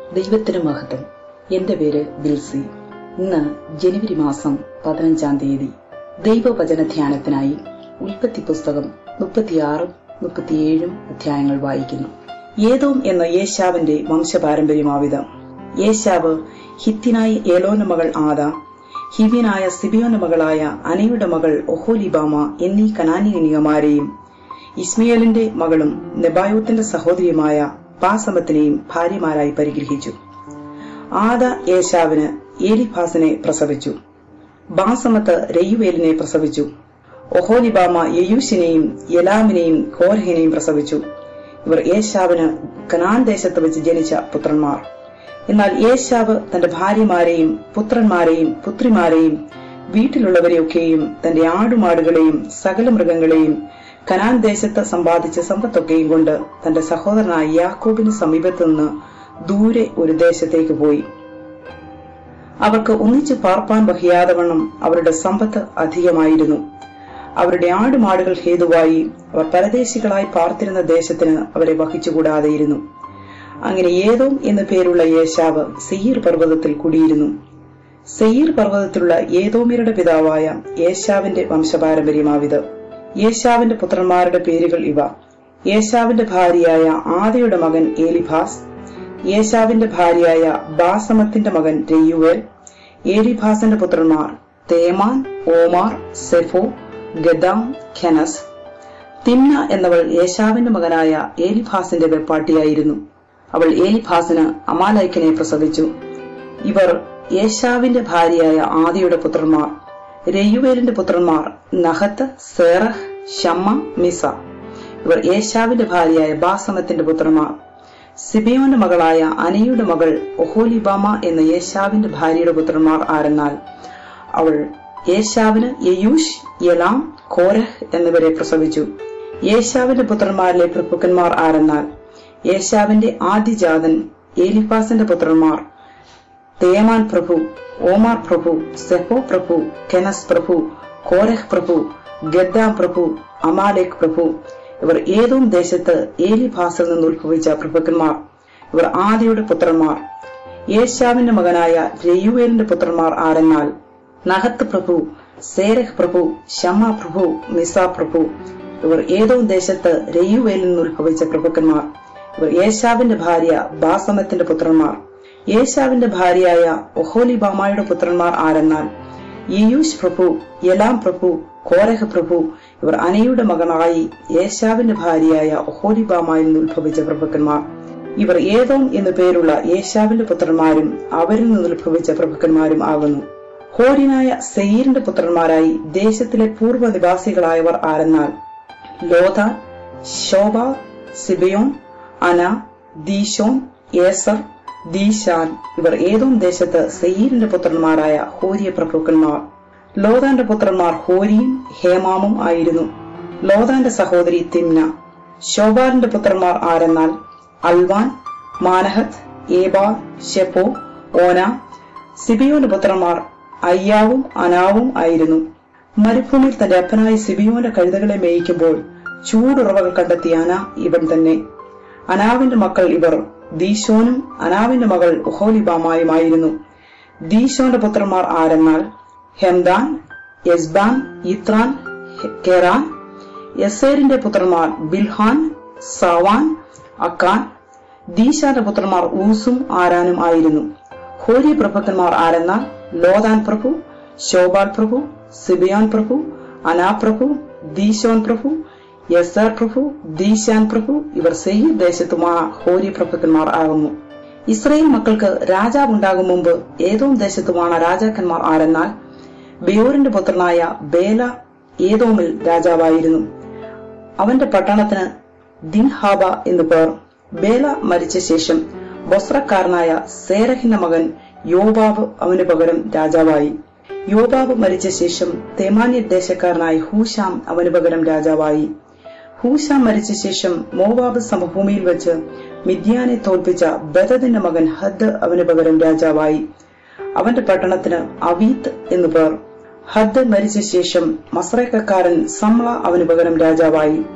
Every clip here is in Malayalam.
ദൈവത്തിന് മഹത്വം എന്റെ പേര് ബിൽസി ഇന്ന് ജനുവരി മാസം പതിനഞ്ചാം തീയതി ദൈവവചന ധ്യാനത്തിനായി ഉൽപ്പത്തി പുസ്തകം മുപ്പത്തിയാറും മുപ്പത്തിയേഴും അധ്യായങ്ങൾ വായിക്കുന്നു ഏതോം എന്ന യേശാവിന്റെ വംശപാരമ്പര്യമാവിത് യേശാവ് ഹിത്തിനായി ഏലോന മകൾ ആദ ഹിവ്യനായ സിബിയോന്റെ മകളായ അനയുടെ മകൾ ഒഹോലിബാമ എന്നീ കനാനിയനികമാരെയും ഇസ്മയേലിന്റെ മകളും നെബായോത്തിന്റെ സഹോദരിയുമായ പാസമത്തിനെയും ഭാര്യമാരായി പരിഗ്രഹിച്ചു ആദ യേശാവിന് ഏലിഫാസിനെ പ്രസവിച്ചു ബാസമത്ത് രയുവേലിനെ പ്രസവിച്ചു ഒഹോലിബാമ യയൂഷിനെയും യലാമിനെയും കോരഹിനെയും പ്രസവിച്ചു ഇവർ യേശാവിന് കനാൻ ദേശത്ത് വെച്ച് ജനിച്ച പുത്രന്മാർ എന്നാൽ യേശാവ് തന്റെ ഭാര്യമാരെയും പുത്രന്മാരെയും പുത്രിമാരെയും വീട്ടിലുള്ളവരെയൊക്കെയും തന്റെ ആടുമാടുകളെയും സകല മൃഗങ്ങളെയും കനാൻ ദേശത്ത് സമ്പാദിച്ച സമ്പത്തൊക്കെയും കൊണ്ട് തന്റെ സഹോദരനായ യാക്കോബിന് സമീപത്തു നിന്ന് ദൂരെ ഒരു ദേശത്തേക്ക് പോയി അവർക്ക് ഒന്നിച്ച് പാർപ്പാൻ വഹിയാതെ വണ്ണം അവരുടെ സമ്പത്ത് അധികമായിരുന്നു അവരുടെ ആടുമാടുകൾ ഹേതുവായി അവർ പരദേശികളായി പാർത്തിരുന്ന ദേശത്തിന് അവരെ വഹിച്ചുകൂടാതെയിരുന്നു അങ്ങനെ ഏതോ എന്നു പേരുള്ള യേശാവ് സെയ്യീർ പർവ്വതത്തിൽ കുടിയിരുന്നു സെയ്യീർ പർവ്വതത്തിലുള്ള ഏതോമിയരുടെ പിതാവായ യേശാവിന്റെ വംശപാരമ്പര്യമാവിത് യേശാവിന്റെ പുത്രന്മാരുടെ പേരുകൾ ഇവ യേശാവിന്റെ ഭാര്യയായ ആദയുടെ മകൻ ഏലിഭാസ് യേശാവിന്റെ ഭാര്യയായ ബാസമത്തിന്റെ മകൻ രയുവേൽ ഏലിഭാസിന്റെ പുത്രന്മാർ തേമാൻ ഓമാർ സെഫോ ഗദാം ഖെനസ് തിന്ന എന്നവൾ യേശാവിന്റെ മകനായ ഏലിഭാസിന്റെ വെപ്പാട്ടിയായിരുന്നു അവൾ ഏലിഭാസിന് അമാലൈക്കനെ പ്രസവിച്ചു ഇവർ യേശാവിന്റെ ഭാര്യയായ ആദിയുടെ പുത്രന്മാർ രയുവേലിന്റെ പുത്രന്മാർ നഹത്ത് സേറഹ് ഷമ്മ മിസ ഇവർ യേശാവിന്റെ ഭാര്യയായ ബാസമത്തിന്റെ പുത്രന്മാർ സിബിയോന്റെ മകളായ അനയുടെ മകൾ ഒഹോലിബാമ എന്ന യേശാവിന്റെ ഭാര്യയുടെ പുത്രന്മാർ ആരെന്നാൽ അവൾ യേശാവിന് യയൂഷ് യലാം കോരഹ് എന്നിവരെ പ്രസവിച്ചു യേശാവിന്റെ പുത്രന്മാരിലെ പ്രഭുക്കന്മാർ ആരെന്നാൽ യേശാവിന്റെ ആദ്യജാതൻ ഏലിഫാസിന്റെ പുത്രന്മാർ തേമാൻ പ്രഭു ഓമാർ പ്രഭു സെഫോ പ്രഭു കെനസ് പ്രഭു കോരഹ് പ്രഭു ഗദ്ദാം പ്രഭു അമാലേക് പ്രഭു ഇവർ ഏതോ ദേശത്ത് ഏലിഭാസിൽ നിന്ന് ഉത്ഭവിച്ച പ്രഭുക്കന്മാർ ഇവർ ആദിയുടെ പുത്രന്മാർ യേശാവിന്റെ മകനായ രയുവേലിന്റെ പുത്രന്മാർ ആരെന്നാൽ നഹത്ത് പ്രഭു സേരഹ് പ്രഭു ഷമ്മ പ്രഭു മിസ പ്രഭു ഇവർ ഏതോ ദേശത്ത് രയുവേലിൽ നിന്ന് ഉത്ഭവിച്ച പ്രഭുക്കന്മാർ ഇവർ യേശാവിന്റെ ഭാര്യ ബാസമത്തിന്റെ പുത്രന്മാർ യേശാവിന്റെ ഭാര്യയായ ഒഹോലിബാമയുടെ പുത്രന്മാർ ആരെന്നാൽ യയൂഷ് പ്രഭു യലാം പ്രഭു കോരഹ് പ്രഭു ഇവർ അനയുടെ മകനായി യേശാവിന്റെ ഭാര്യയായ ഒഹോലിബാമയിൽ നിന്ന് ഉത്ഭവിച്ച പ്രഭുക്കന്മാർ ഇവർ ഏതോം എന്നു പേരുള്ള യേശാവിന്റെ പുത്രന്മാരും അവരിൽ നിന്ന് ഉത്ഭവിച്ച പ്രഭുക്കന്മാരും ആകുന്നു ഹോരിനായ സെയ്യറിന്റെ പുത്രന്മാരായി ദേശത്തിലെ പൂർവ്വ നിവാസികളായവർ ആരെന്നാൽ ലോതാൻ ശോഭ സിബയോൻ അന ദീശോൻ ഏസർ ദീശാൻ ഇവർ ഏതോ ദേശത്ത് സെയ്യീരിന്റെ പുത്രന്മാരായ ഹോരിയ പ്രഭുക്കന്മാർ ലോതാന്റെ പുത്രന്മാർ ഹോരിയും ഹേമാമും ആയിരുന്നു ലോതാന്റെ സഹോദരി തിമ്ന ശോഭാറിന്റെ പുത്രന്മാർ ആരെന്നാൽ അൽവാൻ മാനഹത്ത് ഏബാ ഷെപ്പോ ഓന സിബിയോന്റെ പുത്രന്മാർ അയ്യാവും അനാവും ആയിരുന്നു മരുഭൂമിയിൽ തന്റെ അപ്പനായ സിബിയോന്റെ കഴുതകളെ മേയിക്കുമ്പോൾ ചൂടുറവകൾ കണ്ടെത്തിയ അന ഇവൻ തന്നെ അനാവിന്റെ മക്കൾ ഇവർ ദീശോനും അനാവിന്റെ മകൾ ഉഹോലിബാമായുമായിരുന്നു ദീശോന്റെ പുത്രന്മാർ ആരെന്നാൽ ഹെംദാൻ യസ്ബാൻ ഇത്രാൻ കെറാൻ യസേരിന്റെ പുത്രന്മാർ ബിൽഹാൻ സവാൻ അക്കാൻ ദീശാന്റെ പുത്രന്മാർ ഊസും ആരാനും ആയിരുന്നു ഹോരി പ്രഭുക്കന്മാർ ആരെന്നാൽ ലോതാൻ പ്രഭു ശോബാൽ പ്രഭു സിബിയാൻ പ്രഭു അനാ പ്രഭു ദീശോൻ പ്രഭു യസർ പ്രഭു ദീശാൻ പ്രഭു ഇവർ സെയ്യ് ദേശത്തുമാ ഹോരി പ്രഭുക്കന്മാർ ആകുന്നു ഇസ്രയേൽ മക്കൾക്ക് രാജാവുണ്ടാകും മുമ്പ് ഏതോ ദേശത്തുമാണ് രാജാക്കന്മാർ ആരെന്നാൽ ബെയോറിന്റെ പുത്രനായ ബേല ഏതോമിൽ രാജാവായിരുന്നു അവന്റെ പട്ടണത്തിന് ദിൻഹാബ എന്നു പേർ ബേല മരിച്ച ശേഷം ബൊസ്രക്കാരനായ സേരഹിന്റെ മകൻ യോബാബ് അവന് പകരം രാജാവായി യോബാബ് മരിച്ച ശേഷം തെമാന്യ ദേശക്കാരനായ ഹൂശാം അവന് പകരം രാജാവായി ഹൂശാം മരിച്ച ശേഷം മോവാബ് സമഭൂമിയിൽ വെച്ച് മിദ്യാനെ തോൽപ്പിച്ച ബദദിന്റെ മകൻ ഹദ് അവന് പകരം രാജാവായി അവന്റെ പട്ടണത്തിന് അവീത്ത് എന്നു പേർ ഹദ് മരിച്ച ശേഷം മസ്രേക്കക്കാരൻ സംള അവന് പകരം രാജാവായി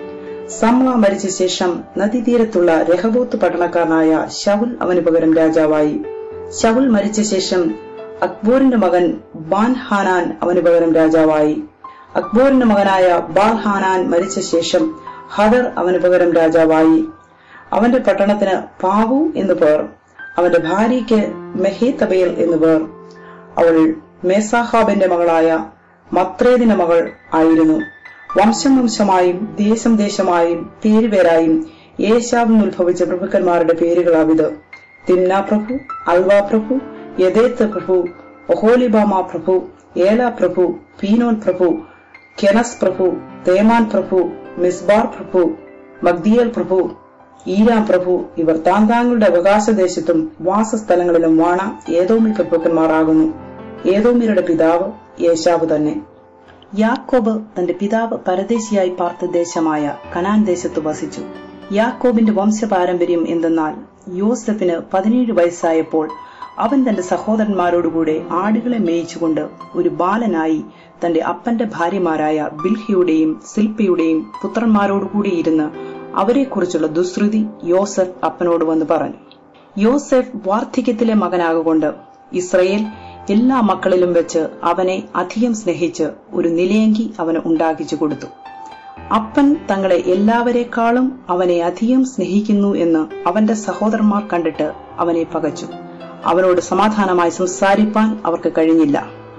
സമ്ല മരിച്ച ശേഷം നദീതീരത്തുള്ള രഹബോത്ത് പട്ടണക്കാരനായ ഷവുൽ അവന് പകരം രാജാവായി ഷവുൽ മരിച്ച ശേഷം അക്ബോറിന്റെ മകൻ ബാൻ ഹാനാൻ അവന് പകരം രാജാവായി അക്ബോറിന്റെ മകനായ ബാൽ ഹാനാൻ മരിച്ച ശേഷം ഹദർ അവന് പകരം രാജാവായി അവന്റെ പട്ടണത്തിന് പാവു എന്ന് പേർ അവന്റെ ഭാര്യയ്ക്ക് മെഹേത്തബേൽ എന്ന് പേർ അവൾ മേസാഹാബിന്റെ മകളായ മത്രേദിന്റെ മകൾ ആയിരുന്നു വംശം വംശമായും ദേശം ദേശമായും പേരുപേരായും യേശാവിൽ നിന്ന് ഉത്ഭവിച്ച പ്രഭുക്കന്മാരുടെ പേരുകളാവിത് തിമ്ന പ്രഭു അൽവ പ്രഭു യഥേത്ത് പ്രഭു ഒഹോലിബാമ പ്രഭു ഏല പ്രഭു പീനോൻ പ്രഭു കെനസ് പ്രഭു തേമാൻ പ്രഭു മിസ്ബാർ പ്രഭു മഗ്ദിയൽ പ്രഭു ഈരാം പ്രഭു ഇവർ താന്താങ്ങളുടെ അവകാശദേശത്തും വാസസ്ഥലങ്ങളിലും വാണ ഏതോമിൽ പ്രഭുക്കന്മാരാകുന്നു ഏതോമിയരുടെ പിതാവ് യേശാവ് തന്നെ യാക്കോബ് തന്റെ പിതാവ് പരദേശിയായി പാർത്ത ദേശമായ കനാൻ ദേശത്ത് വസിച്ചു യാക്കോബിന്റെ വംശപാരമ്പര്യം എന്തെന്നാൽ യോസഫിന് പതിനേഴ് വയസ്സായപ്പോൾ അവൻ തന്റെ സഹോദരന്മാരോടുകൂടെ ആടുകളെ മേയിച്ചുകൊണ്ട് ഒരു ബാലനായി തന്റെ അപ്പന്റെ ഭാര്യമാരായ ബിൽഹിയുടെയും സിൽപ്പയുടെയും പുത്രന്മാരോടുകൂടി ഇരുന്ന് അവരെക്കുറിച്ചുള്ള ദുശ്രുതി യോസഫ് അപ്പനോട് വന്ന് പറഞ്ഞു യോസഫ് വാർദ്ധക്യത്തിലെ മകനാകൊണ്ട് ഇസ്രയേൽ എല്ലാ മക്കളിലും വെച്ച് അവനെ അധികം സ്നേഹിച്ച് ഒരു നിലയങ്കി അവന് ഉണ്ടാക്കിച്ചു കൊടുത്തു അപ്പൻ തങ്ങളെ എല്ലാവരെക്കാളും അവനെ അധികം സ്നേഹിക്കുന്നു എന്ന് അവന്റെ സഹോദരന്മാർ കണ്ടിട്ട് അവനെ പകച്ചു അവനോട് സമാധാനമായി സംസാരിപ്പാൻ അവർക്ക് കഴിഞ്ഞില്ല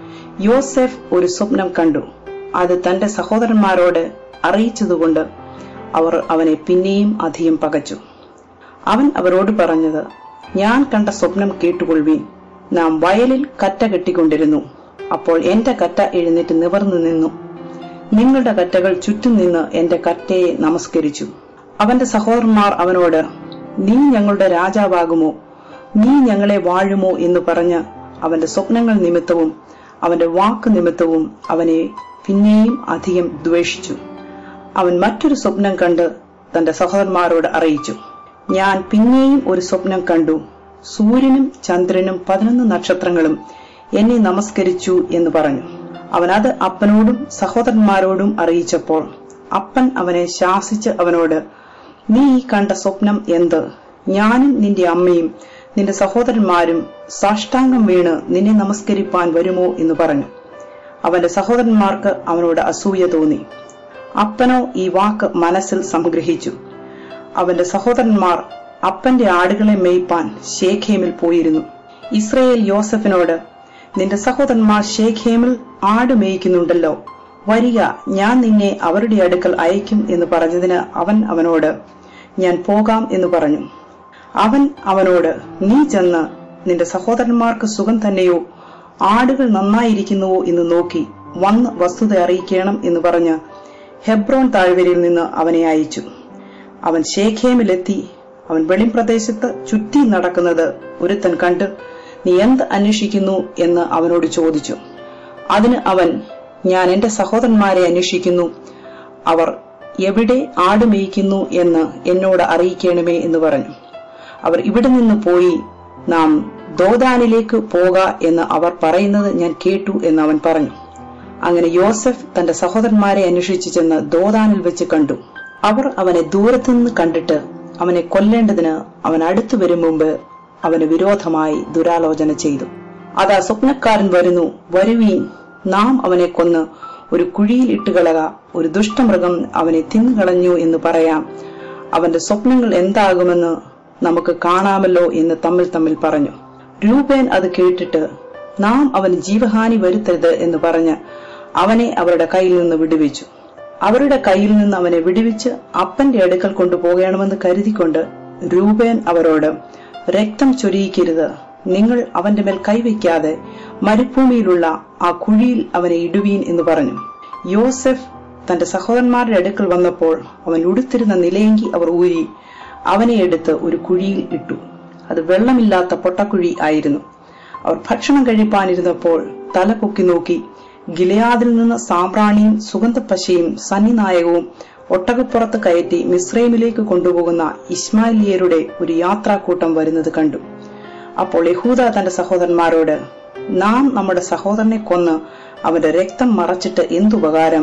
യോസെഫ് ഒരു സ്വപ്നം കണ്ടു അത് തന്റെ സഹോദരന്മാരോട് അറിയിച്ചതുകൊണ്ട് അവർ അവനെ പിന്നെയും അധികം പകച്ചു അവൻ അവരോട് പറഞ്ഞത് ഞാൻ കണ്ട സ്വപ്നം കേട്ടുകൊള്ളുവീൻ നാം വയലിൽ കറ്റ കെട്ടിക്കൊണ്ടിരുന്നു അപ്പോൾ എന്റെ കറ്റ എഴുന്നേറ്റ് നിവർന്നു നിന്നു നിങ്ങളുടെ കറ്റകൾ ചുറ്റും നിന്ന് എന്റെ കറ്റയെ നമസ്കരിച്ചു അവന്റെ സഹോദരന്മാർ അവനോട് നീ ഞങ്ങളുടെ രാജാവാകുമോ നീ ഞങ്ങളെ വാഴുമോ എന്ന് പറഞ്ഞ് അവന്റെ സ്വപ്നങ്ങൾ നിമിത്തവും അവന്റെ വാക്ക് നിമിത്തവും അവനെ പിന്നെയും അധികം ദ്വേഷിച്ചു അവൻ മറ്റൊരു സ്വപ്നം കണ്ട് തന്റെ സഹോദരന്മാരോട് അറിയിച്ചു ഞാൻ പിന്നെയും ഒരു സ്വപ്നം കണ്ടു സൂര്യനും ചന്ദ്രനും പതിനൊന്ന് നക്ഷത്രങ്ങളും എന്നെ നമസ്കരിച്ചു എന്ന് പറഞ്ഞു അവൻ അത് അപ്പനോടും സഹോദരന്മാരോടും അറിയിച്ചപ്പോൾ അപ്പൻ അവനെ ശാസിച്ച് അവനോട് നീ ഈ കണ്ട സ്വപ്നം എന്ത് ഞാനും നിന്റെ അമ്മയും നിന്റെ സഹോദരന്മാരും സാഷ്ടാംഗം വീണ് നിന്നെ നമസ്കരിപ്പാൻ വരുമോ എന്ന് പറഞ്ഞു അവന്റെ സഹോദരന്മാർക്ക് അവനോട് അസൂയ തോന്നി അപ്പനോ ഈ വാക്ക് മനസ്സിൽ സംഗ്രഹിച്ചു അവന്റെ സഹോദരന്മാർ അപ്പന്റെ ആടുകളെ മേയ്പ്പാൻ ഷേഖേമിൽ പോയിരുന്നു ഇസ്രയേൽ യോസഫിനോട് നിന്റെ സഹോദരന്മാർ ഷേഖേമിൽ ആട് മേയ്ക്കുന്നുണ്ടല്ലോ വരിക ഞാൻ നിന്നെ അവരുടെ അടുക്കൽ അയക്കും എന്ന് പറഞ്ഞതിന് അവൻ അവനോട് ഞാൻ പോകാം എന്ന് പറഞ്ഞു അവൻ അവനോട് നീ ചെന്ന് നിന്റെ സഹോദരന്മാർക്ക് സുഖം തന്നെയോ ആടുകൾ നന്നായിരിക്കുന്നുവോ എന്ന് നോക്കി വന്ന് വസ്തുത അറിയിക്കണം എന്ന് പറഞ്ഞ് ഹെബ്രോൺ താഴ്വരയിൽ നിന്ന് അവനെ അയച്ചു അവൻ ഷേഖേമിലെത്തി അവൻ വെളിംപ്രദേശത്ത് ചുറ്റി നടക്കുന്നത് ഒരുത്തൻ കണ്ട് നീ എന്ത് അന്വേഷിക്കുന്നു എന്ന് അവനോട് ചോദിച്ചു അതിന് അവൻ ഞാൻ എന്റെ സഹോദരന്മാരെ അന്വേഷിക്കുന്നു അവർ എവിടെ ആട് മേയ്ക്കുന്നു എന്ന് എന്നോട് അറിയിക്കണമേ എന്ന് പറഞ്ഞു അവർ ഇവിടെ നിന്ന് പോയി നാം ദോദാനിലേക്ക് പോക എന്ന് അവർ പറയുന്നത് ഞാൻ കേട്ടു എന്ന് അവൻ പറഞ്ഞു അങ്ങനെ യോസഫ് തന്റെ സഹോദരന്മാരെ അന്വേഷിച്ചു ചെന്ന് ദോദാനിൽ വെച്ച് കണ്ടു അവർ അവനെ ദൂരത്തുനിന്ന് കണ്ടിട്ട് അവനെ കൊല്ലേണ്ടതിന് അവൻ അടുത്തു വരും മുമ്പ് അവന് വിരോധമായി ദുരാലോചന ചെയ്തു അതാ സ്വപ്നക്കാരൻ വരുന്നു വരുവീൻ നാം അവനെ കൊന്ന് ഒരു കുഴിയിൽ ഇട്ടുകളക ഒരു ദുഷ്ടമൃഗം അവനെ തിന്നുകളഞ്ഞു എന്ന് പറയാം അവന്റെ സ്വപ്നങ്ങൾ എന്താകുമെന്ന് നമുക്ക് കാണാമല്ലോ എന്ന് തമ്മിൽ തമ്മിൽ പറഞ്ഞു രൂപേൻ അത് കേട്ടിട്ട് നാം അവന് ജീവഹാനി വരുത്തരുത് എന്ന് പറഞ്ഞ് അവനെ അവരുടെ കയ്യിൽ നിന്ന് വിടുവിച്ചു അവരുടെ കയ്യിൽ നിന്ന് അവനെ വിടുവിച്ച് അപ്പന്റെ അടുക്കൽ കൊണ്ടുപോകണമെന്ന് കരുതിക്കൊണ്ട് രൂപേൻ അവരോട് രക്തം ചൊരിയിക്കരുത് നിങ്ങൾ അവന്റെ മേൽ കൈവയ്ക്കാതെ മരുഭൂമിയിലുള്ള ആ കുഴിയിൽ അവനെ ഇടുവീൻ എന്ന് പറഞ്ഞു യോസെഫ് തന്റെ സഹോദരന്മാരുടെ അടുക്കൽ വന്നപ്പോൾ അവൻ ഉടുത്തിരുന്ന നിലയെങ്കി അവർ ഊരി അവനെ എടുത്ത് ഒരു കുഴിയിൽ ഇട്ടു അത് വെള്ളമില്ലാത്ത പൊട്ടക്കുഴി ആയിരുന്നു അവർ ഭക്ഷണം കഴിപ്പാനിരുന്നപ്പോൾ തല പൊക്കി നോക്കി ഗിലയാദിൽ നിന്ന് സാമ്പ്രാണിയും സുഗന്ധപ്പശയും സന്നിനായകവും ഒട്ടകപ്പുറത്ത് കയറ്റി മിസ്രൈമിലേക്ക് കൊണ്ടുപോകുന്ന ഇസ്മായിലിയരുടെ ഒരു യാത്രാക്കൂട്ടം വരുന്നത് കണ്ടു അപ്പോൾ യഹൂദ തന്റെ സഹോദരന്മാരോട് നാം നമ്മുടെ സഹോദരനെ കൊന്ന് അവന്റെ രക്തം മറച്ചിട്ട് എന്തുപകാരം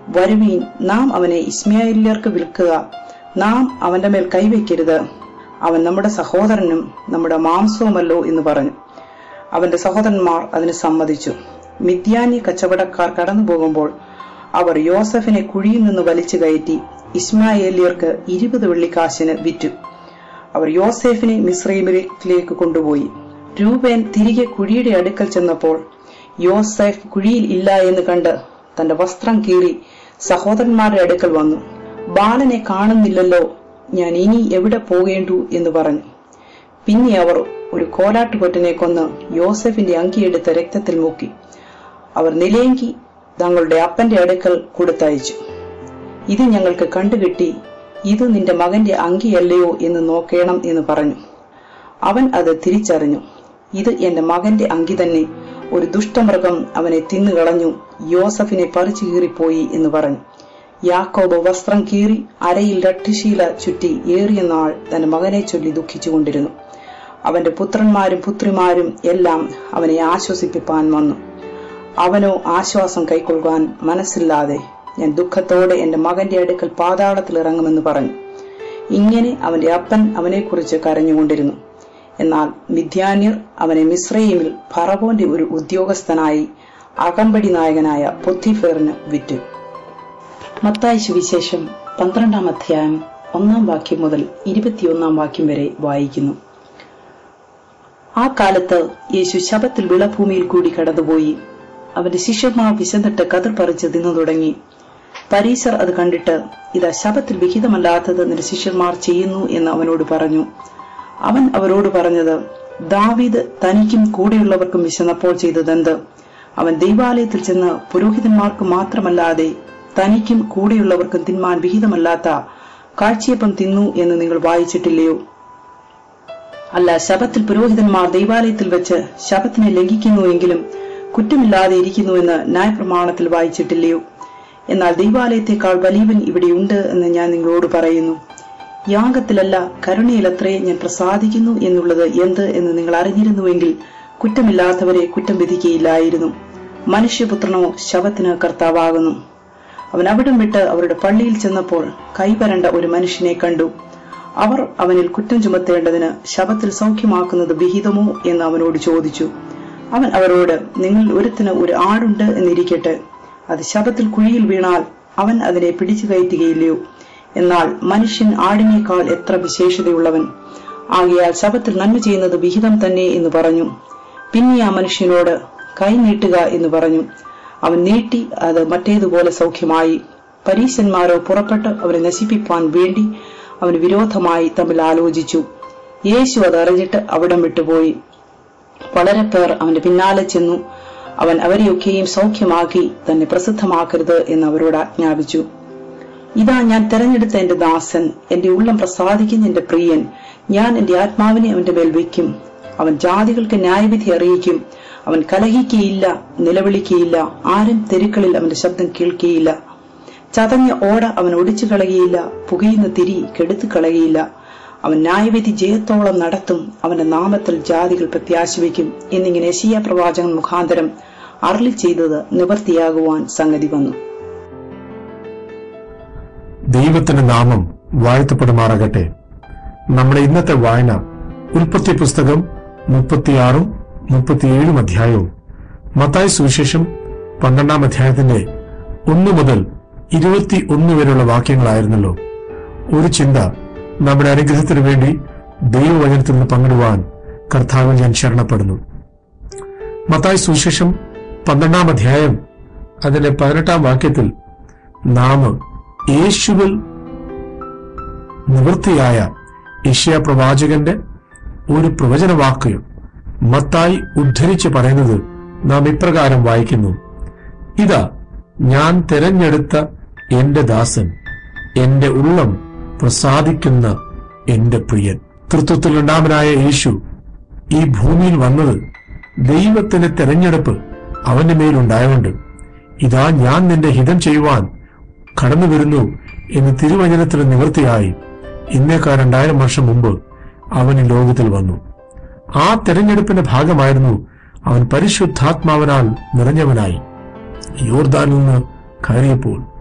വരുവീൻ നാം അവനെ ഇസ്മായിലിയർക്ക് വിൽക്കുക നാം അവന്റെ മേൽ കൈവയ്ക്കരുത് അവൻ നമ്മുടെ സഹോദരനും നമ്മുടെ മാംസവുമല്ലോ എന്ന് പറഞ്ഞു അവന്റെ സഹോദരന്മാർ അതിന് സമ്മതിച്ചു മിഥ്യാനി കച്ചവടക്കാർ കടന്നു പോകുമ്പോൾ അവർ യോസഫിനെ കുഴിയിൽ നിന്ന് വലിച്ചു കയറ്റി ഇസ്മായേലിയർക്ക് ഇരുപത് വെള്ളിക്കാശിന് വിറ്റു അവർ യോസേഫിനെ മിശ്രൈമിലേക്ക് കൊണ്ടുപോയി രൂപേൻ തിരികെ കുഴിയുടെ അടുക്കൽ ചെന്നപ്പോൾ യോസേഫ് കുഴിയിൽ ഇല്ല എന്ന് കണ്ട് തന്റെ വസ്ത്രം കീറി സഹോദരന്മാരുടെ അടുക്കൽ വന്നു ബാലനെ കാണുന്നില്ലല്ലോ ഞാൻ ഇനി എവിടെ പോകേണ്ടു എന്ന് പറഞ്ഞു പിന്നെ അവർ ഒരു കോലാട്ടുകൊറ്റനെ കൊന്ന് യോസഫിന്റെ അങ്കിയെടുത്ത് രക്തത്തിൽ മുക്കി അവർ നിലയെങ്കി തങ്ങളുടെ അപ്പന്റെ അടുക്കൽ കൊടുത്തയച്ചു ഇത് ഞങ്ങൾക്ക് കണ്ടുകിട്ടി ഇത് നിന്റെ മകന്റെ അങ്കിയല്ലയോ എന്ന് നോക്കണം എന്ന് പറഞ്ഞു അവൻ അത് തിരിച്ചറിഞ്ഞു ഇത് എന്റെ മകന്റെ അങ്കി തന്നെ ഒരു ദുഷ്ടമൃഗം അവനെ തിന്നുകളഞ്ഞു യോസഫിനെ പറിച്ചു കീറിപ്പോയി എന്ന് പറഞ്ഞു യാക്കോബ് വസ്ത്രം കീറി അരയിൽ രട്ടിശീല ചുറ്റി ഏറിയ നാൾ തന്റെ മകനെ ചൊല്ലി ദുഃഖിച്ചുകൊണ്ടിരുന്നു അവന്റെ പുത്രന്മാരും പുത്രിമാരും എല്ലാം അവനെ ആശ്വസിപ്പിപ്പാൻ വന്നു അവനോ ആശ്വാസം കൈക്കൊള്ളുവാൻ മനസ്സില്ലാതെ ഞാൻ ദുഃഖത്തോടെ എന്റെ മകന്റെ അടുക്കൽ പാതാളത്തിൽ ഇറങ്ങുമെന്ന് പറഞ്ഞു ഇങ്ങനെ അവന്റെ അപ്പൻ അവനെക്കുറിച്ച് കരഞ്ഞുകൊണ്ടിരുന്നു എന്നാൽ മിഥ്യാന്യർ അവനെ മിശ്രയിമിൽ ഫറവോന്റെ ഒരു ഉദ്യോഗസ്ഥനായി അകമ്പടി നായകനായ പൊത്തിഫേറിന് വിറ്റു മത്തായി സുവിശേഷം പന്ത്രണ്ടാം അധ്യായം ഒന്നാം വാക്യം മുതൽ ഇരുപത്തിയൊന്നാം വാക്യം വരെ വായിക്കുന്നു ആ കാലത്ത് യേശു ശബത്തിൽ വിളഭൂമിയിൽ കൂടി കടന്നുപോയി അവന്റെ ശിഷ്യന്മാർ വിശന്നിട്ട് കതിർ പറിച്ച് തിന്നു തുടങ്ങി പരീശർ അത് കണ്ടിട്ട് ഇതാ ശബത്തിൽ വിഹിതമല്ലാത്തത് നിന്റെ ശിഷ്യന്മാർ ചെയ്യുന്നു എന്ന് അവനോട് പറഞ്ഞു അവൻ അവരോട് പറഞ്ഞത് ദാവീദ് തനിക്കും കൂടെയുള്ളവർക്കും വിശന്നപ്പോൾ ചെയ്തതെന്ത് അവൻ ദൈവാലയത്തിൽ ചെന്ന് പുരോഹിതന്മാർക്ക് മാത്രമല്ലാതെ തനിക്കും കൂടെയുള്ളവർക്കും തിന്മാൻ വിഹിതമല്ലാത്ത കാഴ്ചയപ്പം തിന്നു എന്ന് നിങ്ങൾ വായിച്ചിട്ടില്ലയോ അല്ല ശബത്തിൽ പുരോഹിതന്മാർ ദൈവാലയത്തിൽ വെച്ച് ശബത്തിനെ ലംഘിക്കുന്നുവെങ്കിലും കുറ്റമില്ലാതെ ഇരിക്കുന്നുവെന്ന് ന്യായപ്രമാണത്തിൽ വായിച്ചിട്ടില്ലയോ എന്നാൽ ദൈവാലയത്തെക്കാൾ വലിയവൻ ഇവിടെയുണ്ട് എന്ന് ഞാൻ നിങ്ങളോട് പറയുന്നു യാഗത്തിലല്ല കരുണയിലത്രേ ഞാൻ പ്രസാദിക്കുന്നു എന്നുള്ളത് എന്ത് എന്ന് നിങ്ങൾ അറിഞ്ഞിരുന്നുവെങ്കിൽ കുറ്റമില്ലാത്തവരെ കുറ്റം വിധിക്കുകയില്ലായിരുന്നു മനുഷ്യപുത്രനോ ശവത്തിന് കർത്താവാകുന്നു അവൻ അവിടം വിട്ട് അവരുടെ പള്ളിയിൽ ചെന്നപ്പോൾ കൈവരണ്ട ഒരു മനുഷ്യനെ കണ്ടു അവർ അവനിൽ കുറ്റം ചുമത്തേണ്ടതിന് ശവത്തിൽ സൗഖ്യമാക്കുന്നത് വിഹിതമോ എന്ന് അവനോട് ചോദിച്ചു അവൻ അവരോട് നിങ്ങൾ ഒരുത്തിന് ഒരു ആടുണ്ട് എന്നിരിക്കട്ടെ അത് ശബത്തിൽ കുഴിയിൽ വീണാൽ അവൻ അതിനെ പിടിച്ചു കയറ്റുകയില്ലയോ എന്നാൽ മനുഷ്യൻ ആടിനേക്കാൾ എത്ര വിശേഷതയുള്ളവൻ ആകയാൽ ശബത്തിൽ നന്മ ചെയ്യുന്നത് വിഹിതം തന്നെ എന്ന് പറഞ്ഞു പിന്നെ ആ മനുഷ്യനോട് കൈ നീട്ടുക എന്ന് പറഞ്ഞു അവൻ നീട്ടി അത് മറ്റേതുപോലെ സൗഖ്യമായി പരീശന്മാരോ പുറപ്പെട്ട് അവനെ നശിപ്പിപ്പാൻ വേണ്ടി അവന് വിരോധമായി തമ്മിൽ ആലോചിച്ചു യേശു അത് അറിഞ്ഞിട്ട് അവിടം വിട്ടുപോയി വളരെ പേർ അവന്റെ പിന്നാലെ ചെന്നു അവൻ അവരെയൊക്കെയും സൗഖ്യമാക്കി തന്നെ പ്രസിദ്ധമാക്കരുത് എന്ന് അവരോട് ആജ്ഞാപിച്ചു ഇതാ ഞാൻ തെരഞ്ഞെടുത്ത എന്റെ ദാസൻ എന്റെ ഉള്ളം പ്രസാദിക്കുന്ന എന്റെ പ്രിയൻ ഞാൻ എന്റെ ആത്മാവിനെ അവന്റെ മേൽ വയ്ക്കും അവൻ ജാതികൾക്ക് ന്യായവിധി അറിയിക്കും അവൻ കലഹിക്കുകയില്ല നിലവിളിക്കുകയില്ല ആരും തെരുക്കളിൽ അവന്റെ ശബ്ദം കേൾക്കുകയില്ല ചതഞ്ഞ ഓട അവൻ ഒടിച്ചു കളയുകയില്ല പുകയുന്ന തിരി കെടുത്തു കളയുകയില്ല അവൻ ന്യായവിധി ജയത്തോളം നടത്തും അവന്റെ നാമത്തിൽ ജാതികൾ പ്രത്യാശ വയ്ക്കും എന്നിങ്ങനെ യശിയ പ്രവാചകൻ മുഖാന്തരം അരളി ചെയ്തത് നിവർത്തിയാകുവാൻ സംഗതി വന്നു ദൈവത്തിന്റെ നാമം വാഴ്ത്തപ്പെടുമാറാകട്ടെ നമ്മുടെ ഇന്നത്തെ വായന ഉൽപ്പത്തി പുസ്തകം മുപ്പത്തിയാറും മുപ്പത്തിയേഴും അധ്യായവും മത്തായ സുവിശേഷം പന്ത്രണ്ടാം അധ്യായത്തിന്റെ ഒന്നു മുതൽ ഇരുപത്തി ഒന്ന് വരെയുള്ള വാക്യങ്ങളായിരുന്നല്ലോ ഒരു ചിന്ത നമ്മുടെ അനുഗ്രഹത്തിനു വേണ്ടി ദൈവവചനത്തിൽ നിന്ന് പങ്കിടുവാൻ കർത്താവിൽ ഞാൻ ശരണപ്പെടുന്നു മത്തായ സുവിശേഷം പന്ത്രണ്ടാം അധ്യായം അതിന്റെ പതിനെട്ടാം വാക്യത്തിൽ നാം യേശുവിൽ നിവൃത്തിയായ ഏഷ്യ പ്രവാചകന്റെ ഒരു പ്രവചനവാക്ക് മത്തായി ഉദ്ധരിച്ച് പറയുന്നത് നാം ഇപ്രകാരം വായിക്കുന്നു ഇതാ ഞാൻ തെരഞ്ഞെടുത്ത എന്റെ ദാസൻ എന്റെ ഉള്ളം പ്രസാദിക്കുന്ന എന്റെ പ്രിയൻ തൃത്വത്തിൽ രണ്ടാമനായ യേശു ഈ ഭൂമിയിൽ വന്നത് ദൈവത്തിന്റെ തെരഞ്ഞെടുപ്പ് അവന്റെ മേലുണ്ടായതുകൊണ്ട് ഇതാ ഞാൻ നിന്റെ ഹിതം ചെയ്യുവാൻ കടന്നു വരുന്നു എന്ന് തിരുവചനത്തിൽ നിവൃത്തിയായി ഇന്നേക്കാൾ രണ്ടായിരം വർഷം മുമ്പ് അവൻ ഈ ലോകത്തിൽ വന്നു ആ തെരഞ്ഞെടുപ്പിന്റെ ഭാഗമായിരുന്നു അവൻ പരിശുദ്ധാത്മാവനാൽ നിറഞ്ഞവനായി യോർദാനിൽ നിന്ന് കയറിയപ്പോൾ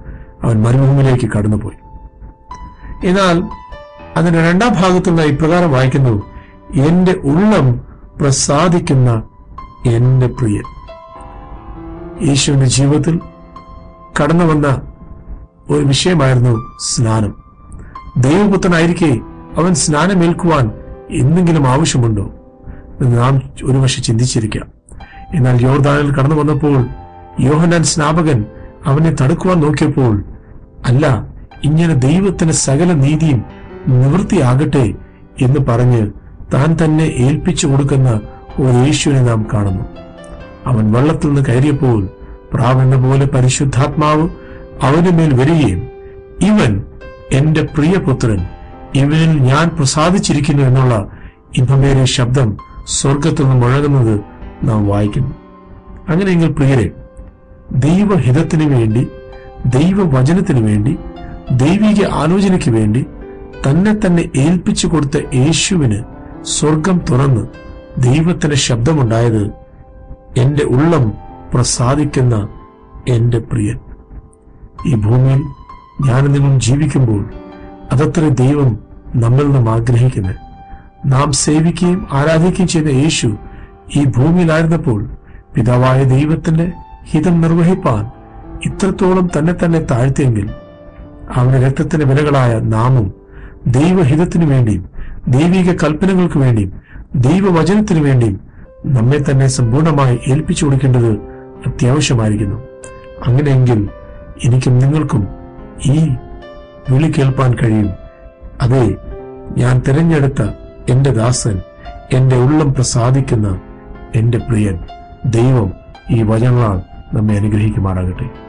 അവൻ മരുഭൂമിയിലേക്ക് കടന്നുപോയി എന്നാൽ അതിന്റെ രണ്ടാം ഭാഗത്തുള്ള ഇപ്രകാരം വായിക്കുന്നു എന്റെ ഉള്ളം പ്രസാദിക്കുന്ന എന്റെ പ്രിയൻ യേശുവിന്റെ ജീവിതത്തിൽ കടന്നു വന്ന ഒരു വിഷയമായിരുന്നു സ്നാനം ദൈവപുത്രനായിരിക്കെ അവൻ സ്നാനമേൽക്കുവാൻ എന്തെങ്കിലും ആവശ്യമുണ്ടോ എന്ന് നാം ഒരു പക്ഷെ ചിന്തിച്ചിരിക്കാം എന്നാൽ യോർദാനിൽ കടന്നു വന്നപ്പോൾ യോഹനാൻ സ്നാപകൻ അവനെ തടുക്കുവാൻ നോക്കിയപ്പോൾ അല്ല ഇങ്ങനെ ദൈവത്തിന് സകല നീതിയും നിവൃത്തിയാകട്ടെ എന്ന് പറഞ്ഞ് താൻ തന്നെ ഏൽപ്പിച്ചു കൊടുക്കുന്ന ഒരു യേശുവിനെ നാം കാണുന്നു അവൻ വെള്ളത്തിൽ നിന്ന് കയറിയപ്പോൾ പ്രാവെന്ന പോലെ പരിശുദ്ധാത്മാവ് അവന് മേൽ വരികയും ഇവൻ എന്റെ പ്രിയപുത്രൻ ഇവനിൽ ഞാൻ പ്രസാദിച്ചിരിക്കുന്നു എന്നുള്ള ഇമ്പമേറിയ ശബ്ദം സ്വർഗത്തിൽ നിന്ന് മുഴങ്ങുന്നത് നാം വായിക്കുന്നു അങ്ങനെയെങ്കിൽ പ്രിയരെ ദൈവഹിതത്തിന് വേണ്ടി ദൈവവചനത്തിന് വേണ്ടി ദൈവിക ആലോചനയ്ക്ക് വേണ്ടി തന്നെ തന്നെ ഏൽപ്പിച്ചു കൊടുത്ത യേശുവിന് സ്വർഗം തുറന്ന് ദൈവത്തിന്റെ ശബ്ദമുണ്ടായത് എന്റെ ഉള്ളം പ്രസാദിക്കുന്ന എന്റെ പ്രിയൻ ഈ ഭൂമിയിൽ ഞാൻ നിങ്ങളും ജീവിക്കുമ്പോൾ അതത്ര ദൈവം നമ്മിൽ നിന്നും ആഗ്രഹിക്കുന്നത് നാം സേവിക്കുകയും ആരാധിക്കുകയും ചെയ്യുന്ന യേശു ഈ ഭൂമിയിലായിരുന്നപ്പോൾ പിതാവായ ദൈവത്തിന്റെ ഹിതം നിർവഹിപ്പാൻ ഇത്രത്തോളം തന്നെ തന്നെ താഴ്ത്തിയെങ്കിൽ അവന്റെ രക്തത്തിന്റെ വിലകളായ നാമും ദൈവഹിതത്തിനു വേണ്ടിയും ദൈവിക കൽപ്പനകൾക്ക് വേണ്ടിയും ദൈവവചനത്തിനു വേണ്ടിയും നമ്മെ തന്നെ സമ്പൂർണമായി ഏൽപ്പിച്ചു കൊടുക്കേണ്ടത് അത്യാവശ്യമായിരിക്കുന്നു അങ്ങനെയെങ്കിൽ എനിക്കും നിങ്ങൾക്കും ഈ വിളി കേൾപ്പാൻ കഴിയും അതെ ഞാൻ തിരഞ്ഞെടുത്ത എന്റെ ദാസൻ എന്റെ ഉള്ളം പ്രസാദിക്കുന്ന എന്റെ പ്രിയൻ ദൈവം ഈ വചനങ്ങളാൽ നമ്മെ അനുഗ്രഹിക്കുമാറാകട്ടെ